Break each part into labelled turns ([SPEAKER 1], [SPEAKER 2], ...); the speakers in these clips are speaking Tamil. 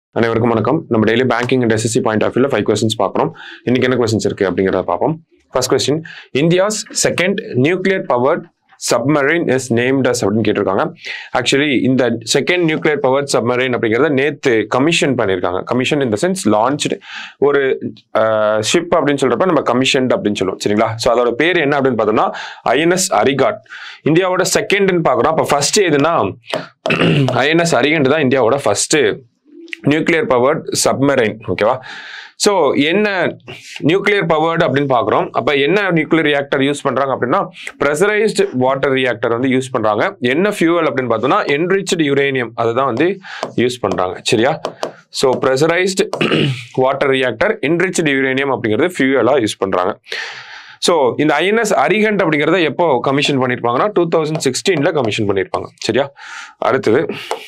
[SPEAKER 1] அனைவருக்கும் வணக்கம் நம்ம daily banking and SSC point of வியூல ஃபைவ் கொஸ்டின்ஸ் பார்க்குறோம் இன்னைக்கு என்ன கொஸ்டின்ஸ் இருக்கு அப்படிங்கிறத பார்ப்போம் first question India's second nuclear powered submarine is named as அப்படின்னு கேட்டிருக்காங்க ஆக்சுவலி இந்த செகண்ட் நியூக்ளியர் பவர்ட் சப்மரைன் அப்படிங்கிறத நேத்து கமிஷன் பண்ணியிருக்காங்க கமிஷன் இந்த சென்ஸ் லான்ச்டு ஒரு ஷிப் அப்படின்னு சொல்றப்ப நம்ம கமிஷன் அப்படின்னு சொல்லுவோம் சரிங்களா ஸோ அதோட பேர் என்ன அப்படின்னு பார்த்தோம்னா ஐஎன்எஸ் அரிகாட் இந்தியாவோட செகண்ட்னு பார்க்குறோம் அப்போ ஃபர்ஸ்ட் எதுனா ஐஎன்எஸ் அரிகண்ட் தான் இந்தியாவோட ஃபர்ஸ்ட் நியூக்ளியர் பவர்ட் சப்மரைன் ஓகேவா ஸோ என்ன நியூக்ளியர் பவர்டு அப்படின்னு பார்க்குறோம் அப்போ என்ன நியூக்ளியர் ரியாக்டர் யூஸ் பண்ணுறாங்க அப்படின்னா ப்ரெஷரைஸ்டு வாட்டர் ரியாக்டர் வந்து யூஸ் பண்ணுறாங்க என்ன ஃபியூவல் அப்படின்னு பார்த்தோம்னா என்ரிச்டு யுரேனியம் அதை தான் வந்து யூஸ் பண்ணுறாங்க சரியா so pressurised water reactor enriched uranium அப்படிங்கிறது ஃபியூவலாக யூஸ் பண்ணுறாங்க ஸோ இந்த ஐஎன்எஸ் அரிகண்ட் அப்படிங்கிறத எப்போ கமிஷன் பண்ணியிருப்பாங்கன்னா டூ தௌசண்ட் சிக்ஸ்டீனில் கமிஷன் பண்ணியிருப்பாங்க சரியா அடுத்தது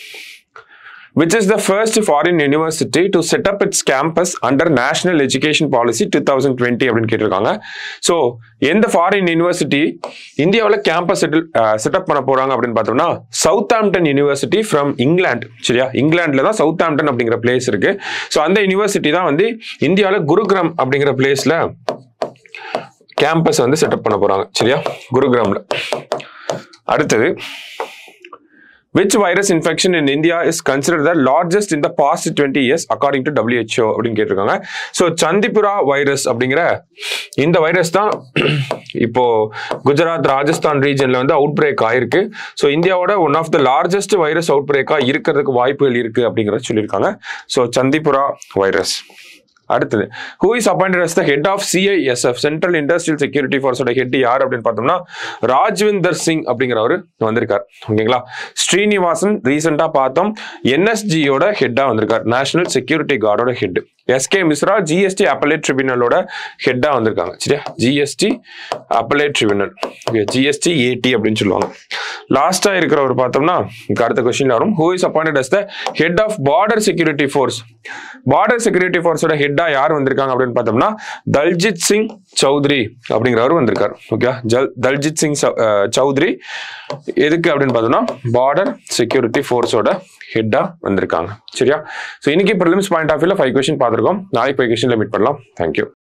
[SPEAKER 1] which is the first foreign university to set up its campus under national education policy 2020 அப்படின்னு கேட்டிருக்காங்க ஸோ எந்த ஃபாரின் யூனிவர்சிட்டி இந்தியாவில் கேம்பஸ் செட்டில் செட்டப் பண்ண போறாங்க அப்படின்னு பார்த்தோம்னா Southampton university from England சரியா இங்கிலாந்துல தான் சவுத் ஆம்டன் அப்படிங்கிற பிளேஸ் இருக்கு ஸோ அந்த யூனிவர்சிட்டி தான் வந்து இந்தியாவில் குருகிராம் அப்படிங்கிற பிளேஸ்ல கேம்பஸ் வந்து செட்டப் பண்ண போறாங்க சரியா குருகிராம்ல அடுத்தது which virus infection in India is considered the largest in the past 20 years according to WHO அப்படின்னு கேட்டிருக்காங்க ஸோ சந்திபுரா வைரஸ் அப்படிங்கிற இந்த வைரஸ் தான் இப்போ குஜராத் ராஜஸ்தான் ரீஜன்ல வந்து அவுட் பிரேக் ஆயிருக்கு ஸோ இந்தியாவோட one of the largest virus அவுட் பிரேக்கா இருக்கிறதுக்கு வாய்ப்புகள் இருக்கு அப்படிங்கிறத சொல்லியிருக்காங்க ஸோ சந்திபுரா வைரஸ் அடுத்தது who is appointed as the head of CISF central industrial security ஃபோர்ஸோட ஹெட் யார் அப்படின்னு பார்த்தோம்னா ராஜ்விந்தர் சிங் அப்படிங்கிறவர் வந்திருக்கார் ஓகேங்களா ஸ்ரீனிவாசன் ரீசெண்டா பார்த்தோம் என்எஸ்ஜியோட ஹெட்டா வந்திருக்கார் நேஷனல் செக்யூரிட்டி கார்டோட head SK Mishra GST appellate ட்ரிபியூனலோட ஹெட்டா வந்திருக்காங்க சரியா GST appellate tribunal GST AT அப்படின்னு சொல்லுவாங்க லாஸ்டா இருக்கிறவர் பார்த்தோம்னா இங்க அடுத்த கொஸ்டின் வரும் who is appointed as the head of border security force border security ஃபோர்ஸோட ஹெட்டா யார் வந்திருக்காங்க அப்படின்னு பார்த்தோம்னா தல்ஜித் சிங் சௌத்ரி அப்படிங்கிறவர் வந்திருக்காரு ஓகே ஜல் தல்ஜித் சிங் சௌ- அஹ் சௌத்ரி எதுக்கு அப்படின்னு பார்த்தோம்னா பார்டர் செக்யூரிட்டி ஃபோர்ஸோட ஹெட்டா வந்திருக்காங்க சரியா ஸோ இன்னைக்கு ப்ரிலிம்ஸ் பாயிண்ட் ஆஃப் வியூல ஃபைவ் கொஸ்டின் பார்த்துருக்கோம் நாளைக்கு ஃபைவ் கொஸ்டின்ல மீட் பண்ணலாம் தேங்க்யூ